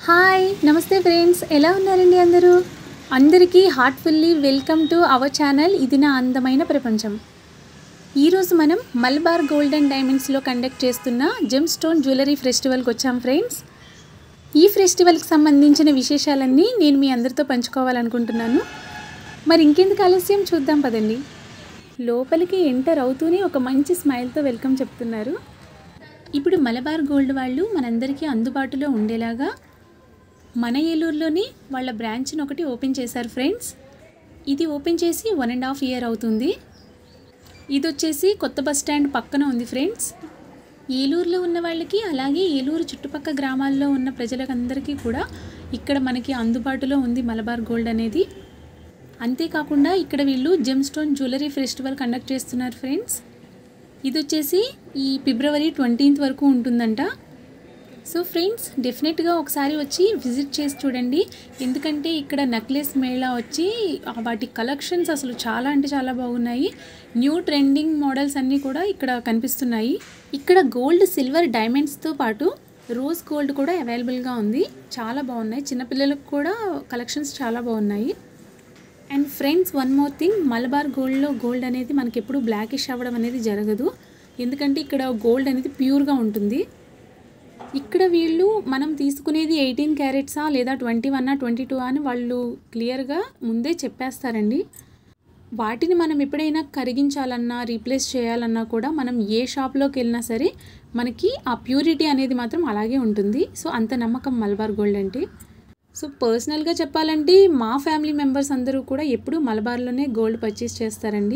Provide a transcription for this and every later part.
Hi నమస్తే friends ఎలా ఉన్నారండి అందరూ అందరికీ heartfully welcome to our channel ఇది నా అందమైన ప్రపంచం ఈరోజు మనం మల్బార్ గోల్డ్ అండ్ డైమండ్స్లో కండక్ట్ చేస్తున్న జెమ్ స్టోన్ జ్యువెలరీ ఫెస్టివల్కి వచ్చాం ఫ్రెండ్స్ ఈ ఫెస్టివల్కి సంబంధించిన విశేషాలన్నీ నేను మీ అందరితో పంచుకోవాలనుకుంటున్నాను మరి ఇంకెందుకు ఆలస్యం చూద్దాం పదండి లోపలికి ఎంటర్ అవుతూనే ఒక మంచి స్మైల్తో వెల్కమ్ చెప్తున్నారు ఇప్పుడు మలబార్ గోల్డ్ వాళ్ళు మనందరికీ అందుబాటులో ఉండేలాగా మన ఏలూరులోని వాళ్ళ బ్రాంచ్ని ఒకటి ఓపెన్ చేశారు ఫ్రెండ్స్ ఇది ఓపెన్ చేసి వన్ అండ్ హాఫ్ ఇయర్ అవుతుంది ఇది వచ్చేసి కొత్త బస్ స్టాండ్ పక్కన ఉంది ఫ్రెండ్స్ ఏలూరులో ఉన్న వాళ్ళకి అలాగే ఏలూరు చుట్టుపక్కల గ్రామాల్లో ఉన్న ప్రజలకందరికీ కూడా ఇక్కడ మనకి అందుబాటులో ఉంది మలబార్ గోల్డ్ అనేది అంతేకాకుండా ఇక్కడ వీళ్ళు gem stone jewellery festival conduct చేస్తున్నారు ఫ్రెండ్స్ ఇది వచ్చేసి ఈ ఫిబ్రవరి ట్వంటీన్త్ వరకు ఉంటుందంట సో ఫ్రెండ్స్ డెఫినెట్గా ఒకసారి వచ్చి విజిట్ చేసి చూడండి ఎందుకంటే ఇక్కడ నెక్లెస్ మేళా వచ్చి ఆ వాటి కలెక్షన్స్ అసలు చాలా అంటే చాలా బాగున్నాయి న్యూ ట్రెండింగ్ మోడల్స్ అన్నీ కూడా ఇక్కడ కనిపిస్తున్నాయి ఇక్కడ గోల్డ్ సిల్వర్ డైమండ్స్తో పాటు రోజ్ గోల్డ్ కూడా అవైలబుల్గా ఉంది చాలా బాగున్నాయి చిన్నపిల్లలకు కూడా కలెక్షన్స్ చాలా బాగున్నాయి and friends one more thing Malabar గోల్డ్లో గోల్డ్ అనేది మనకి ఎప్పుడు బ్లాకిష్ అవ్వడం అనేది జరగదు ఎందుకంటే ఇక్కడ గోల్డ్ అనేది ప్యూర్గా ఉంటుంది ఇక్కడ వీళ్ళు మనం తీసుకునేది ఎయిటీన్ క్యారెట్సా లేదా ట్వంటీ వన్నా ట్వంటీ టూ అని వాళ్ళు క్లియర్గా ముందే చెప్పేస్తారండి వాటిని మనం ఎప్పుడైనా కరిగించాలన్నా రీప్లేస్ చేయాలన్నా కూడా మనం ఏ షాప్లోకి వెళ్ళినా సరే మనకి ఆ ప్యూరిటీ అనేది మాత్రం అలాగే ఉంటుంది సో అంత నమ్మకం మలబార్ గోల్డ్ అంటే సో పర్సనల్గా చెప్పాలంటే మా ఫ్యామిలీ మెంబర్స్ అందరూ కూడా ఎప్పుడూ మలబార్లోనే గోల్డ్ పర్చేస్ చేస్తారండి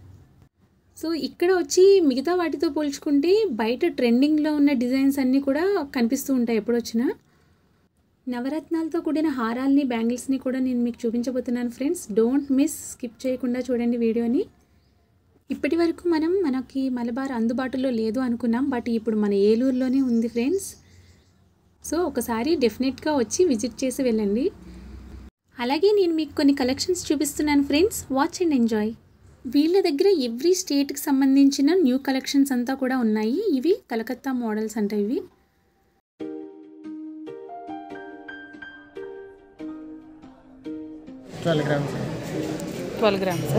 సో ఇక్కడ వచ్చి మిగతా వాటితో పోల్చుకుంటే బయట ట్రెండింగ్లో ఉన్న డిజైన్స్ అన్నీ కూడా కనిపిస్తూ ఉంటాయి ఎప్పుడు వచ్చినా నవరత్నాలతో కూడిన హారాల్ని బ్యాంగిల్స్ని కూడా నేను మీకు చూపించబోతున్నాను ఫ్రెండ్స్ డోంట్ మిస్ స్కిప్ చేయకుండా చూడండి వీడియోని ఇప్పటి వరకు మనం మనకి మలబార్ అందుబాటులో లేదు అనుకున్నాం బట్ ఇప్పుడు మన ఏలూరులోనే ఉంది ఫ్రెండ్స్ సో ఒకసారి డెఫినెట్గా వచ్చి విజిట్ చేసి వెళ్ళండి అలాగే నేను మీకు కొన్ని కలెక్షన్స్ చూపిస్తున్నాను ఫ్రెండ్స్ వాచ్ అండ్ ఎంజాయ్ వీళ్ళ దగ్గర ఎవ్రీ స్టేట్కి సంబంధించిన న్యూ కలెక్షన్స్ అంతా కూడా ఉన్నాయి ఇవి కలకత్తా మోడల్స్ అంట ఇవి ట్వెల్వ్ గ్రామ్స్ ట్వెల్వ్ గ్రామ్స్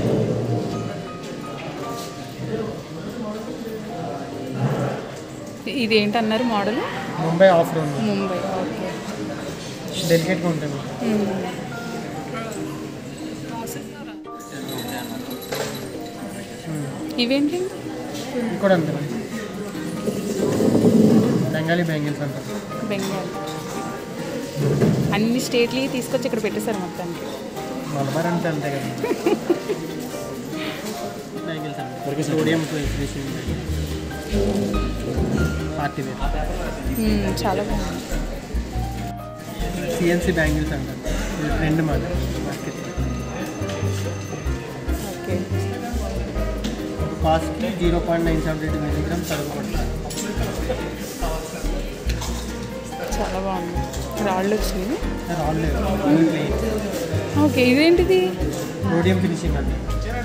ఇది ఏంటన్నారు మోడల్ ముంబై ఆఫర్ ఉంది ముంబై ఓకే డెలికేట్గా ఉంటుంది ఇవేంటి ఇది కూడా అంతే బెంగాలీ బ్యాంగిల్స్ అంటారు బెంగాల్ అన్ని స్టేట్లు తీసుకొచ్చి ఇక్కడ పెట్టేశారు మొత్తానికి మలబార్ అంటే అంతే కదా బ్యాంగిల్స్ అంటే సోడియం పార్టీ వేర్ మ్మ్, చాలా బాగుంది సిఎన్సి బ్యాంగిల్స్ అంటారు ఇది ట్రెండ్ మాట మార్కెట్ ఓకే కాస్ట్కి zero point nine seven eight milligram సరుకు పడుతుంది చాలా బాగుంది రాళ్ళు వచ్చినాయి రాలేదు ఓకే ఇదేంటిది సోడియం ఫినిషింగ్ అండి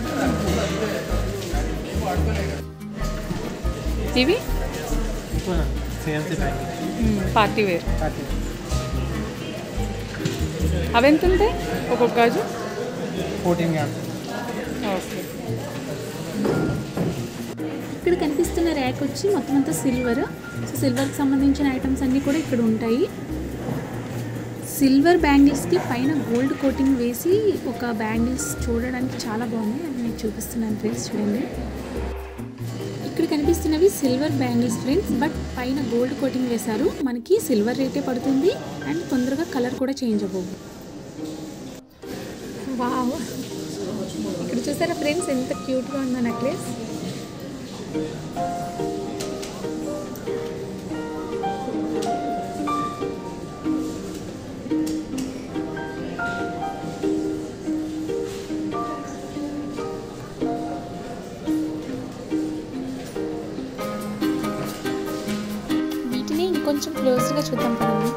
ఇవి CNC bangles hmm, party wear party wear అవి ఎంత ఉంటాయి ఒక్కొక్క గాజు ఫోర్టీన్ గ్రామ్స్ ఓకే ఇక్కడ కనిపిస్తున్న ర్యాక్ వచ్చి మొత్తం అంతా సిల్వర్ సో సిల్వర్కి సంబంధించిన ఐటమ్స్ అన్నీ కూడా ఇక్కడ ఉంటాయి సిల్వర్ బ్యాంగిల్స్కి పైన గోల్డ్ కోటింగ్ వేసి ఒక బ్యాంగిల్స్ చూడడానికి చాలా బాగున్నాయి అది నేను చూపిస్తున్నాను ఫ్రెండ్స్ చూడండి ఇక్కడ కనిపిస్తున్నవి సిల్వర్ బ్యాంగిల్స్ ఫ్రెండ్స్ బట్ పైన గోల్డ్ కోటింగ్ వేశారు మనకి సిల్వర్ రేటే పడుతుంది అండ్ తొందరగా కలర్ కూడా చేంజ్ అవ్వవు వావ్ ఇక్కడ చూసారా ఫ్రెండ్స్ ఎంత క్యూట్గా ఉందో నెక్లెస్ వీటిని ఇంకొంచెం క్లోజ్గా చూద్దాం పదండి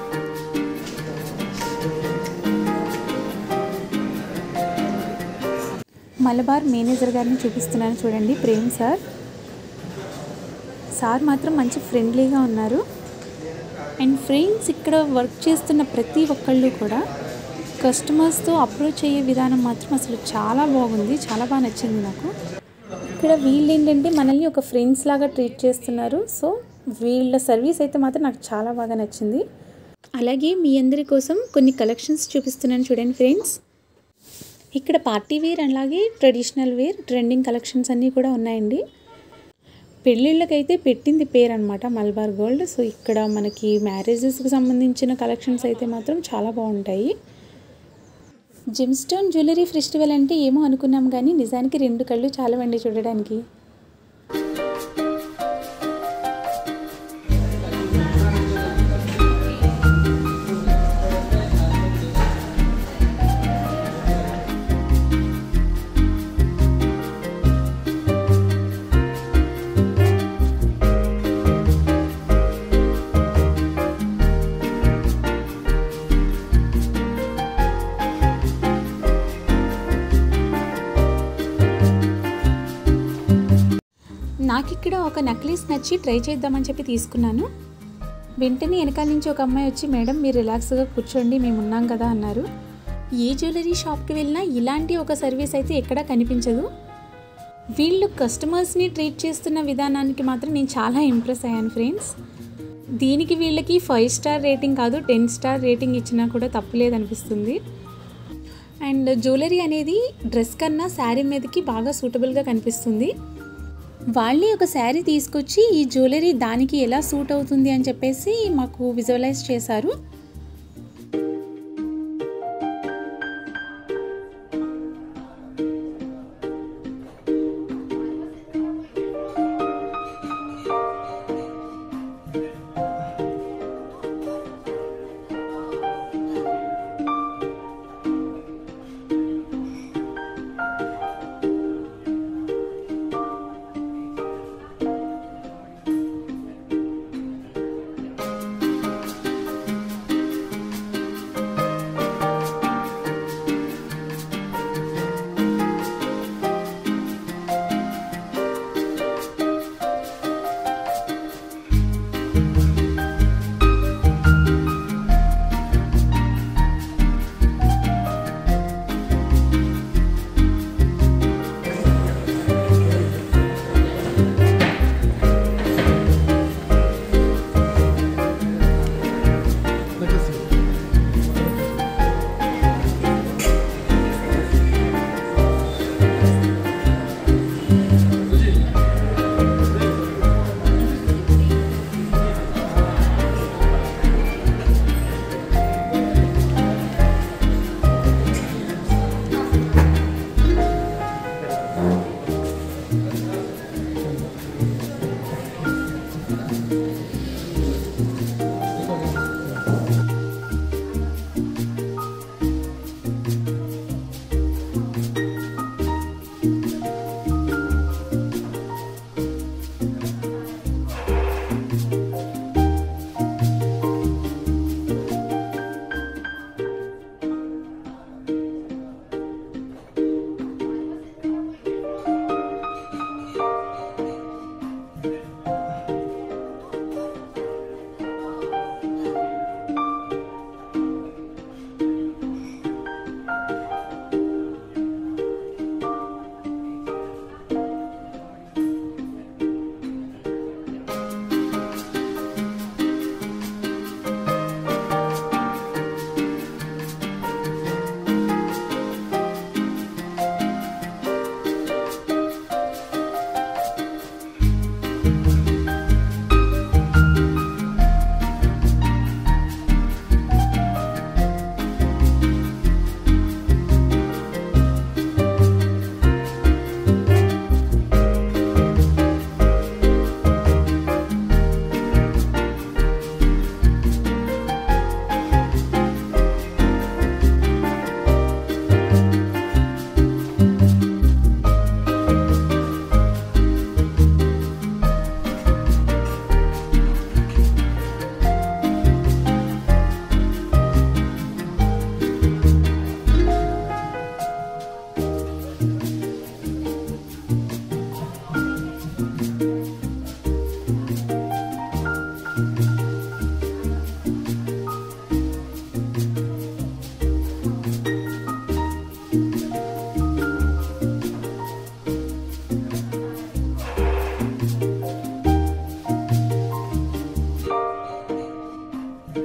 మలబార్ మేనేజర్ గారిని చూపిస్తున్నాను చూడండి ప్రేమ్ సార్ సార్ మాత్రం మంచి ఫ్రెండ్లీగా ఉన్నారు అండ్ ఫ్రెండ్స్ ఇక్కడ వర్క్ చేస్తున్న ప్రతి ఒక్కళ్ళు కూడా కస్టమర్స్తో అప్రోచ్ అయ్యే విధానం మాత్రం అసలు చాలా బాగుంది చాలా బాగా నచ్చింది నాకు ఇక్కడ వీళ్ళు ఏంటంటే మనల్ని ఒక ఫ్రెండ్స్ లాగా ట్రీట్ చేస్తున్నారు సో వీళ్ళ సర్వీస్ అయితే మాత్రం నాకు చాలా బాగా నచ్చింది అలాగే మీ అందరి కోసం కొన్ని కలెక్షన్స్ చూపిస్తున్నాను చూడండి ఫ్రెండ్స్ ఇక్కడ పార్టీ వేర్ అలాగే ట్రెడిషనల్ వేర్ ట్రెండింగ్ కలెక్షన్స్ అన్నీ కూడా ఉన్నాయండి పెళ్ళిళ్ళకైతే పెట్టింది పేరు అనమాట మల్బార్ గోల్డ్ సో ఇక్కడ మనకి మ్యారేజెస్కి సంబంధించిన కలెక్షన్స్ అయితే మాత్రం చాలా బాగుంటాయి జిమ్స్టోన్ జ్యువెలరీ ఫెస్టివల్ అంటే ఏమో అనుకున్నాం కానీ నిజానికి రెండు కళ్ళు చాలవండి చూడడానికి నాకు ఇక్కడ ఒక నక్లీస్ నచ్చి ట్రై చేద్దామని చెప్పి తీసుకున్నాను వెంటనే వెనకాల నుంచి ఒక అమ్మాయి వచ్చి మేడం మీరు రిలాక్స్గా కూర్చోండి మేము ఉన్నాం కదా అన్నారు ఏ జ్యువెలరీ షాప్కి వెళ్ళినా ఇలాంటి ఒక సర్వీస్ అయితే ఎక్కడా కనిపించదు వీళ్ళు కస్టమర్స్ని ట్రీట్ చేస్తున్న విధానానికి మాత్రం నేను చాలా ఇంప్రెస్ అయ్యాను ఫ్రెండ్స్ దీనికి వీళ్ళకి ఫైవ్ స్టార్ రేటింగ్ కాదు టెన్ స్టార్ రేటింగ్ ఇచ్చినా కూడా తప్పులేదనిపిస్తుంది అండ్ జ్యువెలరీ అనేది డ్రెస్ కన్నా శారీ మీదకి బాగా సూటబుల్గా కనిపిస్తుంది వాళ్ళే ఒక శారీ తీసుకొచ్చి ఈ జ్యువెలరీ దానికి ఎలా సూట్ అవుతుంది అని చెప్పేసి మాకు విజువలైజ్ చేశారు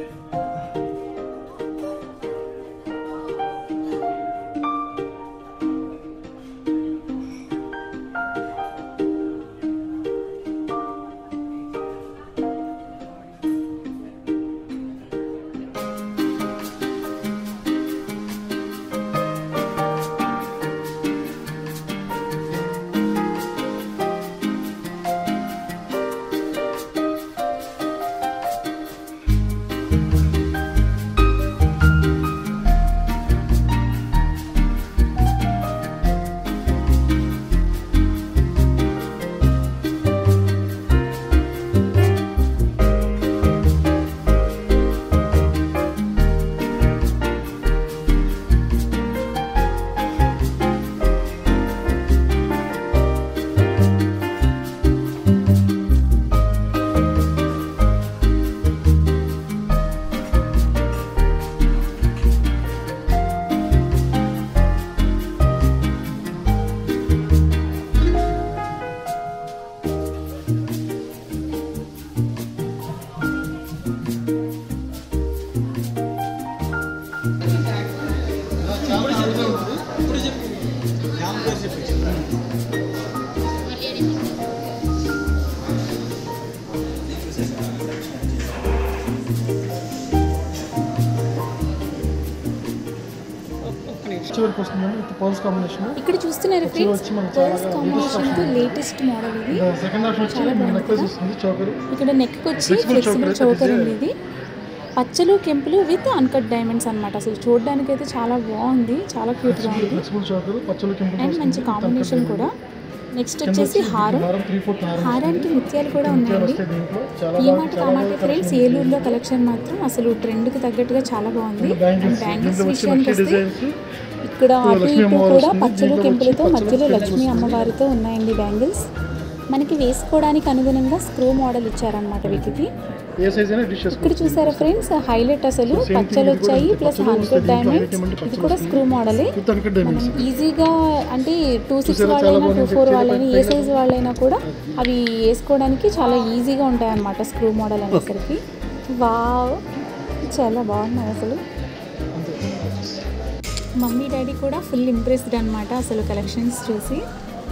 చివరికి వస్తుందండి విత్ పర్ల్స్ కాంబినేషన్ ఇక్కడ చూస్తున్నారు వచ్చి ఫ్రెండ్స్ వచ్చి మనకి పర్ల్స్ చాలా కాంబినేషన్తో లేటెస్ట్ మోడల్ ఇది సెకండ్ హాఫ్ వచ్చి చాలా బాగుంది నెక్లెస్ కదా? వస్తుంది చోకర్ ఇక్కడ నెక్ వచ్చి Flexible ఫ్లెక్సిబుల్ choker చౌకర్ అయితే ఉంది ఇది పచ్చలు కెంపులు విత్ అన్కట్ డైమండ్స్ అన్నమాట అసలు చూడడానికి అయితే చాలా బాగుంది చాలా క్యూట్గా ఉంది ఫ్లెక్సిబుల్ చోకర్ పచ్చలు కెంపు అండ్ మంచి కాంబినేషన్ కూడా నెక్స్ట్ వచ్చేసి హారం హారం త్రీ ఫోర్త్ హారం హారానికి ముత్యాలు కూడా ఉన్నాయండి వస్తాయి దీంట్లో చాలా ఈ బాగా మాట చాలా కామాట బాగా ఫ్రెండ్స్ collection ఏలూరులో కలెక్షన్ మాత్రం అసలు ట్రెండ్కి తగ్గట్టుగా చాలా బాగుంది అండ్ బ్యాంగిల్స్ బ్యాంగిల్స్ దీంట్లో వచ్చి విషయానికి మంచి వస్తే డిజైన్స్ ఇక్కడ అటు లక్ష్మీ ఇటు అమ్మవారు కూడా వస్తుంది. పచ్చలు దీంట్లో కెంపులతో వచ్చి మధ్యలో పచ్చలు లక్ష్మీ వస్తుంది. అమ్మవారితో ఉన్నాయండి బ్యాంగిల్స్ మనకి వేసుకోవడానికి అనుగుణంగా స్క్రూ మోడల్ ఇచ్చారన్నమాట వీటికి ఏ సైజ్ అయినా డిషెస్ ఇక్కడ చూసారా ఫ్రెండ్స్ హైలైట్ అసలు Same thing పచ్చలు ఇది కూడా వచ్చాయి అంతే. ప్లస్ పచ్చలు హండ్రెడ్ వస్తాయి. దీంట్లో డైమండ్స్ item అంటే ఇది పచ్చలు కూడా వస్తుంది. స్క్రూ మోడలే విత్ అన్కట్ డైమండ్స్ మనం ఈజీగా అంటే టూ సిక్స్ చూసారా చాలా వాళ్ళైనా టూ బాగుంది. ఫోర్ చేతి వాళ్ళైనా ఏ పైన సైజ్ వాళ్ళైనా కూడా అవి వేసుకోవడానికి చాలా ఈజీగా ఉంటాయి అన్నమాట స్క్రూ మోడల్ అనేసరికి వావ్ చాలా బాగున్నాయి అసలు మమ్మీ డాడీ కూడా ఫుల్ ఇంప్రెస్డ్ అనమాట అసలు కలెక్షన్స్ చూసి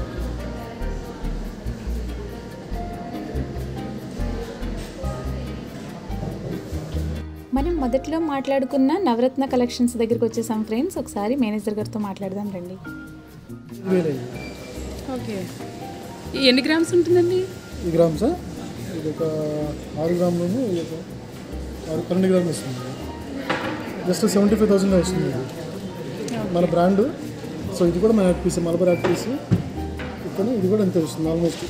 మనం మొదట్లో మాట్లాడుకున్న నవరత్న కలెక్షన్స్ దగ్గరికి వచ్చేసాం ఫ్రెండ్స్ ఒకసారి మేనేజర్ గారితో మాట్లాడదాం రండి వేరే ఓకే ఎన్ని గ్రామ్స్ ఉంటుందండి ఈ గ్రామ్సా ఇది ఒక ఆరు గ్రాములు ఇది ఒక ఆరు పన్నెండు గ్రాములు వస్తుంది జస్ట్ సెవెంటీ ఫైవ్ థౌసండ్ వస్తుంది ఇది మన బ్రాండ్ సో ఇది కూడా మన ad piece Malabar ad piece ఇక్కడ ఇది కూడా అంతే వస్తుంది ఆల్మోస్ట్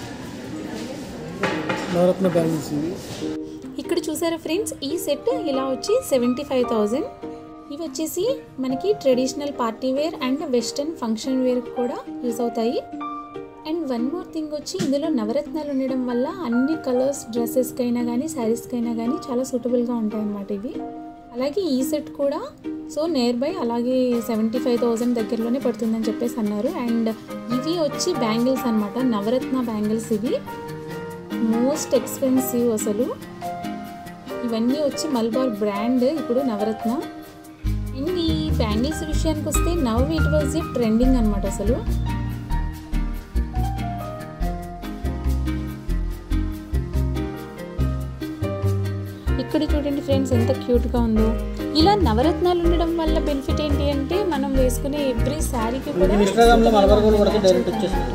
నవరత్న బ్యాంగిల్స్ ఇవి ఇక్కడ చూసారా ఫ్రెండ్స్ ఈ సెట్ ఇలా వచ్చి సెవెంటీ ఫైవ్ థౌజండ్ ఇవి వచ్చేసి మనకి traditional party wear and western function wear కూడా యూస్ అవుతాయి అండ్ వన్ మోర్ థింగ్ వచ్చి ఇందులో నవరత్నాలు ఉండడం వల్ల అన్ని కలర్స్ డ్రెస్సెస్కి అయినా కానీ శారీస్కి అయినా కానీ చాలా సూటబుల్గా ఉంటాయి అన్నమాట ఇవి అలాగే ఈ సెట్ కూడా సో నియర్ బై అలాగే సెవెంటీ ఫైవ్ థౌజండ్ దగ్గరలోనే పడుతుందని చెప్పేసి అన్నారు అండ్ ఇవి వచ్చి బ్యాంగిల్స్ అన్నమాట నవరత్న బ్యాంగిల్స్ ఇవి మోస్ట్ ఎక్స్పెన్సివ్ అసలు ఇవన్నీ వచ్చి మల్బార్ బ్రాండ్ ఇప్పుడు నవరత్న అండ్ ఈ బ్యాంగిల్స్ విషయానికి వస్తే now it was a trending అనమాట అసలు ఇక్కడ చూడండి ఫ్రెండ్స్ ఎంత క్యూట్గా ఉందో ఇలా నవరత్నాలు ఉండడం వల్ల బెనిఫిట్ ఏంటి అంటే మనం వేసుకునే ఎవ్రీ శారీకి కూడా ఇన్స్టాగ్రామ్లో మలబార్ గోల్డ్ కొడితే డైరెక్ట్ వచ్చేస్తుంది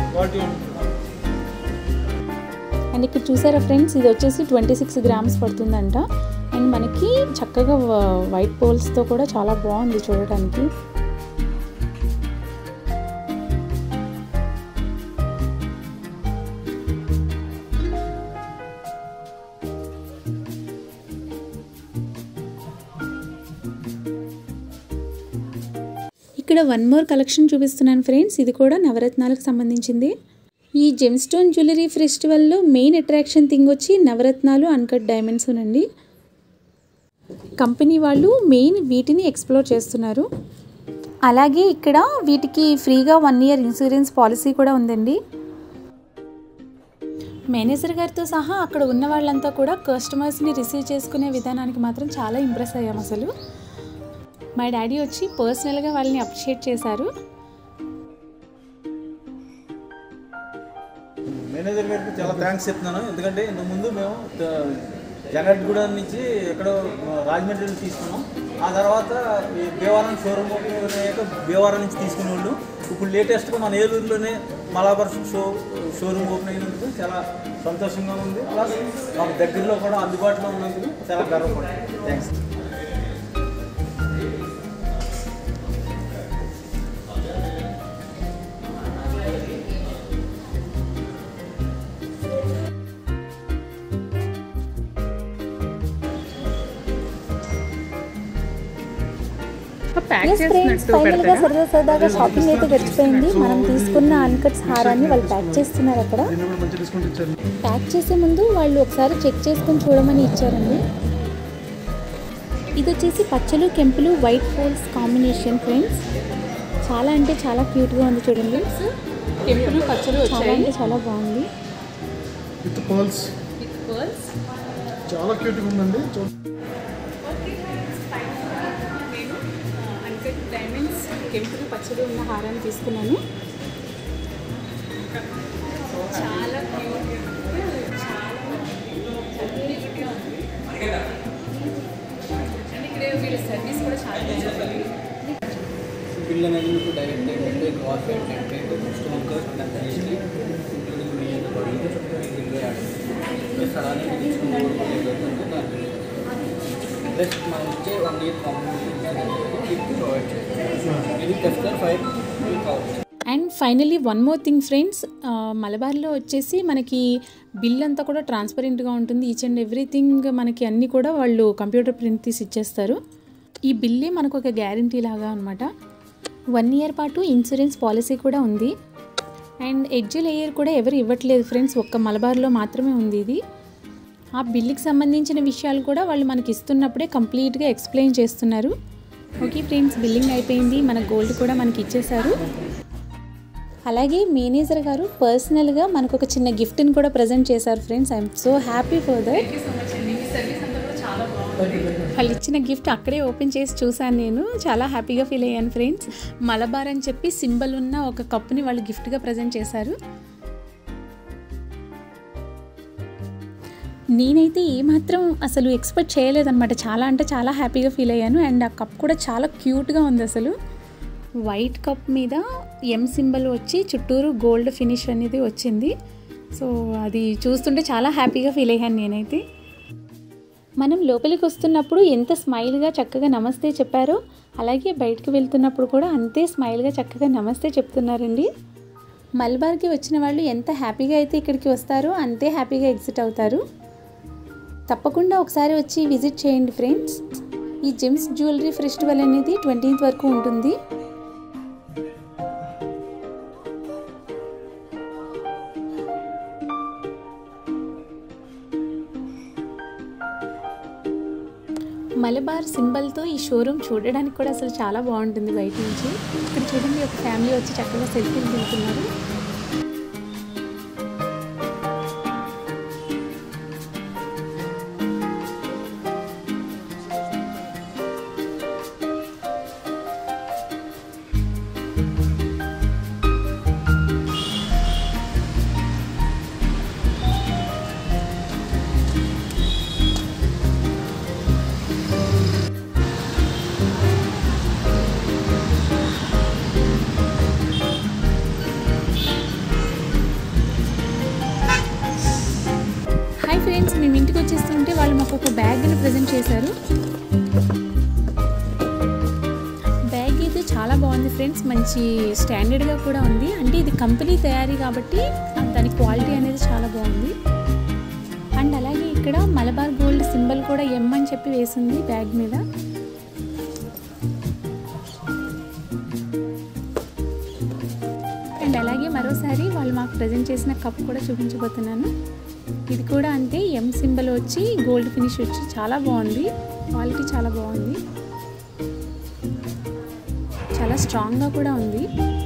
అండ్ ఇక్కడ చూసారా ఫ్రెండ్స్ ఇది వచ్చేసి ట్వంటీ సిక్స్ గ్రామ్స్ పడుతుందంట అండ్ మనకి చక్కగా వైట్ పోల్స్తో కూడా చాలా బాగుంది చూడటానికి ఇక్కడ వన్ మోర్ కలెక్షన్ చూపిస్తున్నాను ఫ్రెండ్స్ ఇది కూడా నవరత్నాలకు సంబంధించింది ఈ జెమ్ స్టోన్ జ్యువెలరీ ఫెస్టివల్లో మెయిన్ అట్రాక్షన్ థింగ్ వచ్చి నవరత్నాలు అన్కట్ డైమండ్స్ అండి కంపెనీ వాళ్ళు మెయిన్ వీటిని ఎక్స్ప్లోర్ చేస్తున్నారు అలాగే ఇక్కడ వీటికి ఫ్రీగా వన్ ఇయర్ ఇన్సూరెన్స్ పాలసీ కూడా ఉందండి మేనేజర్ గారితో సహా అక్కడ ఉన్న వాళ్ళంతా కూడా కస్టమర్స్ని రిసీవ్ చేసుకునే విధానానికి మాత్రం చాలా ఇంప్రెస్ అయ్యాం అసలు మా డాడీ వచ్చి పర్సనల్గా వాళ్ళని అప్రిషియేట్ చేశారు మేనేజర్ గారికి చాలా థ్యాంక్స్ చెప్తున్నాను ఎందుకంటే ఇంతకు ముందు మేము జనగడ్గూడ నుంచి ఎక్కడో రాజమండ్రి తీసుకున్నాం ఆ తర్వాత ఈ భీమవరం షోరూమ్ ఓపెన్ అయ్యాక భీమవరం నుంచి తీసుకునే వాళ్ళు ఇప్పుడు లేటెస్ట్గా మన ఏలూరులోనే మలాబర్ షో షోరూమ్ ఓపెన్ అయినందుకు చాలా సంతోషంగా ఉంది ప్లస్ మాకు దగ్గరలో కూడా అందుబాటులో ఉన్నందుకు చాలా గర్వపడుతుంది థ్యాంక్స్ ప్యాక్ ఎస్ ఫ్రెండ్స్ చేసినట్టు ఫైనల్గా పెడతారా సరదా సరదాగా షాపింగ్ అయితే గడిచిపోయింది మనం తీసుకున్న అన్కట్స్ హారాన్ని వాళ్ళు ప్యాక్ చేస్తున్నారు అక్కడ దీన్ని కూడా మంచి డిస్కౌంట్ ఇచ్చారు ప్యాక్ చేసే ముందు వాళ్ళు ఒకసారి చెక్ చేసుకొని చూడమని ఇచ్చారండి ఇది వచ్చేసి పచ్చలు కెంపులు వైట్ ఫోల్స్ కాంబినేషన్ ఫ్రెండ్స్ చాలా అంటే చాలా క్యూట్గా ఉంది చూడండి కెంపులు పచ్చలు చాలా వచ్చాయి అంటే చాలా బాగుంది విత్ పర్ల్స్ విత్ పర్ల్స్ చాలా క్యూట్గా ఉందండి చూ- నేను అన్కట్ డైమండ్స్ కెంపులు పచ్చలు ఉన్న హారాన్ని తీసుకున్నాను చాలా క్యూట్ చాలా ఇక్కడ వీళ్ళ సర్వీస్ కూడా చాలా బాగుంది బిల్ అనేది మీకు డైరెక్ట్ ఏంటంటే కాస్ట్ ఏంటంటే stone cost and GST including మీ బిల్ యాడ్ ప్లస్ అలానే మీకు స్టోన్ ప్లస్ మనం ఇచ్చే వన్ ఇయర్ కాంప్లిమెంటరీ ఇది ప్రొవైడ్ చేస్తాం ఇది టెస్టర్ ఫైవ్ కావచ్చు and finally one more thing friends మలబార్లో వచ్చేసి మనకి బిల్ అంతా కూడా ట్రాన్స్పరెంట్గా ఉంటుంది ఈచ్ అండ్ ఎవ్రీథింగ్ మనకి అన్నీ కూడా వాళ్ళు కంప్యూటర్ ప్రింట్ తీసి ఇచ్చేస్తారు ఈ బిల్లే మనకు ఒక గ్యారంటీ లాగా అనమాట వన్ ఇయర్ పాటు ఇన్సూరెన్స్ పాలసీ కూడా ఉంది అండ్ ఎడ్జ్ లేయర్ కూడా ఎవరు ఇవ్వట్లేదు ఫ్రెండ్స్ ఒక్క మలబార్లో మాత్రమే ఉంది ఇది ఆ బిల్లుకి సంబంధించిన విషయాలు కూడా వాళ్ళు మనకి ఇస్తున్నప్పుడే కంప్లీట్గా ఎక్స్ప్లెయిన్ చేస్తున్నారు ఓకే ఫ్రెండ్స్ బిల్లింగ్ అయిపోయింది మన గోల్డ్ కూడా మనకి ఇచ్చేశారు అలాగే మేనేజర్ గారు పర్సనల్గా మనకు ఒక చిన్న గిఫ్ట్ని కూడా ప్రజెంట్ చేశారు friends I'm so happy for that వాళ్ళు ఇచ్చిన గిఫ్ట్ అక్కడే ఓపెన్ చేసి చూశాను నేను చాలా హ్యాపీగా ఫీల్ అయ్యాను ఫ్రెండ్స్ మలబార్ అని చెప్పి సింబల్ ఉన్న ఒక కప్పుని వాళ్ళు గిఫ్ట్గా ప్రజెంట్ చేశారు నేనైతే ఏమాత్రం అసలు ఎక్స్పెక్ట్ చేయలేదన్నమాట చాలా అంటే చాలా హ్యాపీగా ఫీల్ అయ్యాను అండ్ ఆ కప్ కూడా చాలా క్యూట్గా ఉంది అసలు వైట్ కప్ మీద ఎం సింబల్ వచ్చి చుట్టూరు గోల్డ్ ఫినిష్ అనేది వచ్చింది సో అది చూస్తుంటే చాలా హ్యాపీగా ఫీల్ అయ్యాను నేనైతే మనం లోపలికి వస్తున్నప్పుడు ఎంత స్మైల్గా చక్కగా నమస్తే చెప్పారో అలాగే బయటకు వెళ్తున్నప్పుడు కూడా అంతే స్మైల్గా చక్కగా నమస్తే చెప్తున్నారండి మల్బార్కి వచ్చిన వాళ్ళు ఎంత హ్యాపీగా అయితే ఇక్కడికి వస్తారో అంతే హ్యాపీగా ఎగ్జిట్ అవుతారు తప్పకుండా ఒకసారి వచ్చి విజిట్ చేయండి ఫ్రెండ్స్ ఈ జెమ్స్ జ్యువెలరీ ఫెస్టివల్ అనేది ట్వంటీన్త్ వరకు ఉంటుంది మలబార్ సింబల్తో ఈ షోరూమ్ చూడడానికి కూడా అసలు చాలా బాగుంటుంది బయట నుంచి ఇక్కడ చూడండి ఒక ఫ్యామిలీ వచ్చి చక్కగా సెల్ఫీలు దిగుతున్నారు హాయ్ ఫ్రెండ్స్ మేము ఇంటికి వచ్చేస్తుంటే వాళ్ళు మాకు ఒక బ్యాగ్ని ప్రజెంట్ చేశారు బ్యాగ్ అయితే చాలా బాగుంది ఫ్రెండ్స్ మంచి స్టాండర్డ్గా కూడా ఉంది అంటే ఇది కంపెనీ తయారీ కాబట్టి దాని క్వాలిటీ అనేది చాలా బాగుంది అండ్ అలాగే ఇక్కడ మలబార్ గోల్డ్ సింబల్ కూడా ఎం అని చెప్పి వేసింది బ్యాగ్ మీద అండ్ అలాగే మరోసారి వాళ్ళు మాకు ప్రజెంట్ చేసిన కప్ కూడా చూపించబోతున్నాను ఇది కూడా అంతే ఎం సింబల్ వచ్చి గోల్డ్ ఫినిష్ వచ్చి చాలా బాగుంది క్వాలిటీ చాలా బాగుంది చాలా స్ట్రాంగ్గా కూడా ఉంది